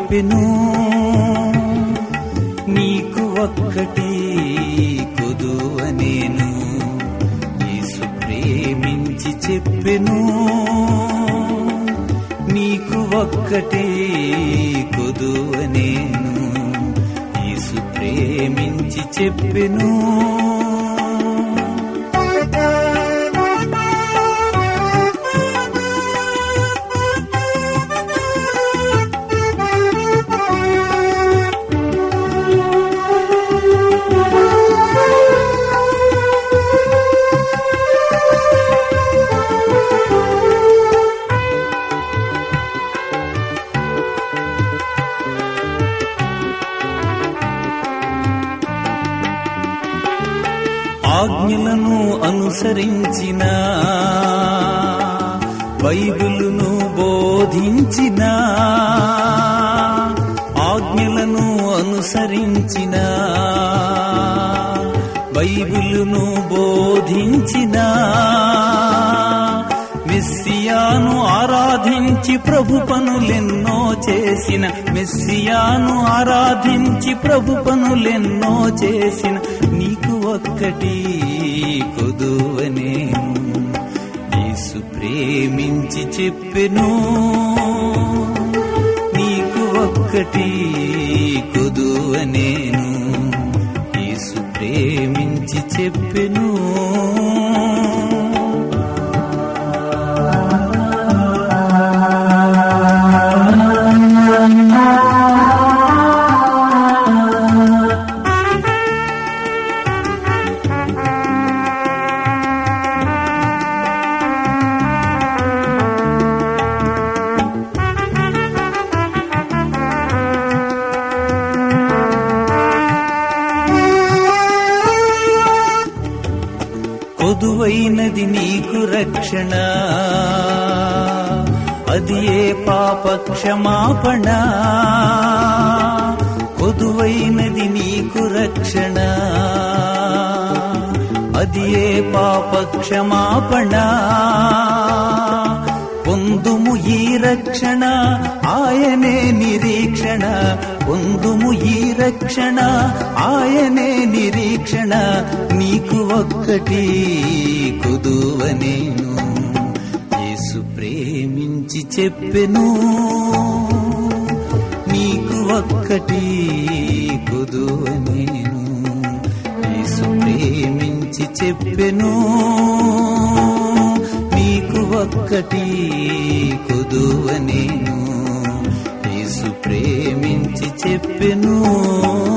చెప్పెను నీకు ఒక్కటి కొదువ నేను యేసు ప్రేమించి చెప్పెను నీకు ఒక్కటే కొదువ నేను యేసు ప్రేమించి చెప్పెను ఆజ్ఞలను అనుసరించిన బైబిలును బోధించిన ఆజ్ఞలను అనుసరించిన బైబిలును బోధించిన మెస్సియాను ఆరాధించి ప్రభు పనులెన్నో చేసిన మెస్సియాను ఆరాధించి ప్రభు పనులెన్నో చేసిన నీకు ఒక్కటి కొదువ నేను యేసు ప్రేమించి చెప్పెను నీకు ఒక్కటి కొదువ నేను యేసు ప్రేమించి చెప్పెను కొదువైనది నీకు రక్షణ అది ఏ పాప క్షమాపణ కొదువైనది నీకు రక్షణ అది ఏ పాప క్షమాపణ పొందుము ఈ రక్షణ ఆయనే నిరీక్షణ పొందుము ఈ రక్షణ ఆయనే నిరీక్షణ నీకు ఒక్కటి కుదువ నేను యేసు ప్రేమించి చెప్పెను నీకు ఒక్కటి కుదువ నేను యేసు ప్రేమించి చెప్పెను నీకు ఒక్కటి కొదువ నేను యేసు ప్రేమించి చెప్పెను